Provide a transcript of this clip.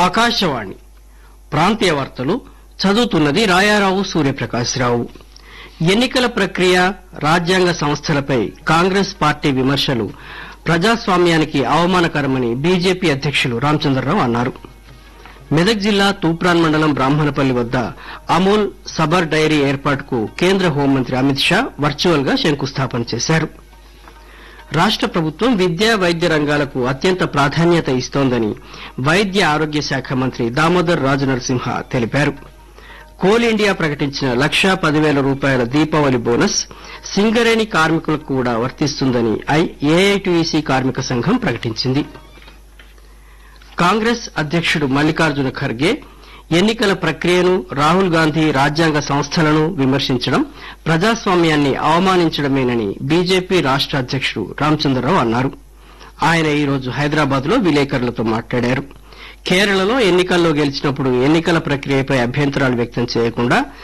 ఆకాశవాణి ప్రాంతీయ వార్తలు చదువుతున్నది రాయారావు సూర్యప్రకాశ్రావు ఎన్నికల ప్రక్రియ రాజ్యాంగ సంస్థలపై కాంగ్రెస్ పార్టీ విమర్శలు ప్రజాస్వామ్యానికి అవమానకరమని బీజేపీ అధ్యక్షులు రామచంద్రరావు అన్నారు మెదక్ జిల్లా తూప్రాన్ మండలం బ్రాహ్మణపల్లి వద్ద అమూల్ సబర్ డైరీ ఏర్పాటుకు కేంద్ర హోంమంత్రి అమిత్ షా వర్చువల్ గా శంకుస్థాపన చేశారు రాష్ట ప్రభుత్వం విద్యా వైద్య రంగాలకు అత్యంత ప్రాధాన్యత ఇస్తోందని వైద్య ఆరోగ్య శాఖ మంత్రి దామోదర్ రాజు నరసింహ తెలిపారు కోల్ ఇండియా ప్రకటించిన లక్షా పదివేల రూపాయల దీపావళి బోనస్ సింగరేణి కార్మికులకు కూడా వర్తిస్తుందని ఏఐటీయూసీ కార్మిక సంఘం ప్రకటించింది కాంగ్రెస్ అధ్యక్షుడు మల్లికార్జున ఖర్గే ఎన్నికల ప్రక్రియను రాహుల్ గాంధీ రాజ్యాంగ సంస్థలను విమర్శించడం ప్రజాస్వామ్యాన్ని అవమానించడమేనని బీజేపీ రాష్ట అధ్యక్షుడు రామచంద్రరావు అన్నారు ఆయన ఈ రోజు హైదరాబాద్ లో విలేకరులతో మాట్లాడారు కేరళలో ఎన్నికల్లో గెలిచినప్పుడు ఎన్నికల ప్రక్రియపై అభ్యంతరాలు వ్యక్తం చేయకుండా